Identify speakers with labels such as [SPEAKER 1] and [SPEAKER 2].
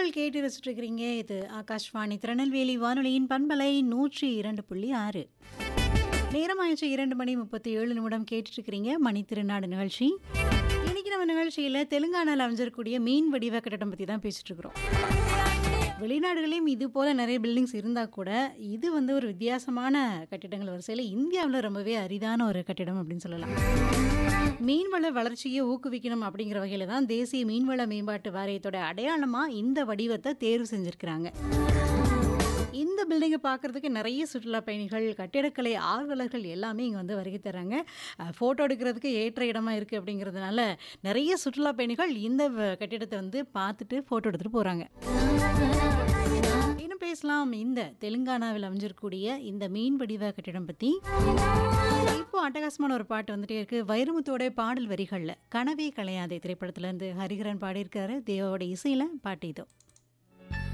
[SPEAKER 1] நேர்கள் கேட்டு ரசிச்சுட்டு இருக்கிறீங்க இது ஆகாஷ்வாணி திருநெல்வேலி வானொலியின் பண்பலை நூற்றி இரண்டு புள்ளி ஆறு நேரமாயிடுச்சு இரண்டு மணி முப்பத்தி ஏழு நிமிடம் கேட்டுட்டு இருக்கிறீங்க மணி திருநாடு நிகழ்ச்சி இன்னைக்கு நம்ம நிகழ்ச்சியில் தெலுங்கானாவில் அமைஞ்சிருக்கக்கூடிய மீன் வடிவ கட்டடம் பற்றி தான் பேசிட்டு இருக்கிறோம் வெளிநாடுகளையும் இது போல நிறைய பில்டிங்ஸ் இருந்தால் கூட இது வந்து ஒரு வித்தியாசமான கட்டிடங்கள் வரிசையில் இந்தியாவில் ரொம்பவே அரிதான ஒரு கட்டிடம் அப்படின்னு சொல்லலாம் மீன்வள வளர்ச்சியை ஊக்குவிக்கணும் அப்படிங்கிற வகையில் தான் தேசிய மீன்வள மேம்பாட்டு வாரியத்தோட அடையாளமாக இந்த வடிவத்தை தேர்வு செஞ்சுருக்கிறாங்க இந்த பில்டிங்கை பார்க்குறதுக்கு நிறைய சுற்றுலா பயணிகள் கட்டிடக்கலை ஆர்வலர்கள் எல்லாமே இங்கே வந்து வருகை தராங்க ஃபோட்டோ எடுக்கிறதுக்கு ஏற்ற இடமா இருக்குது அப்படிங்கிறதுனால நிறைய சுற்றுலா பயணிகள் இந்த வ- கட்டிடத்தை வந்து பார்த்துட்டு ஃபோட்டோ எடுத்துகிட்டு போகிறாங்க இன்னும் பேசலாம் இந்த தெலுங்கானாவில் அமைஞ்சிருக்கக்கூடிய இந்த மீன் வடிவ கட்டிடம் பற்றி இப்போ அட்டகாசமான ஒரு பாட்டு வந்துட்டே இருக்கு வைரமுத்தோட பாடல் வரிகளில் கனவே கலையாதே திரைப்படத்துல இருந்து ஹரிஹரன் பாடியிருக்காரு தேவோட இசையில் பாட்டு இதோ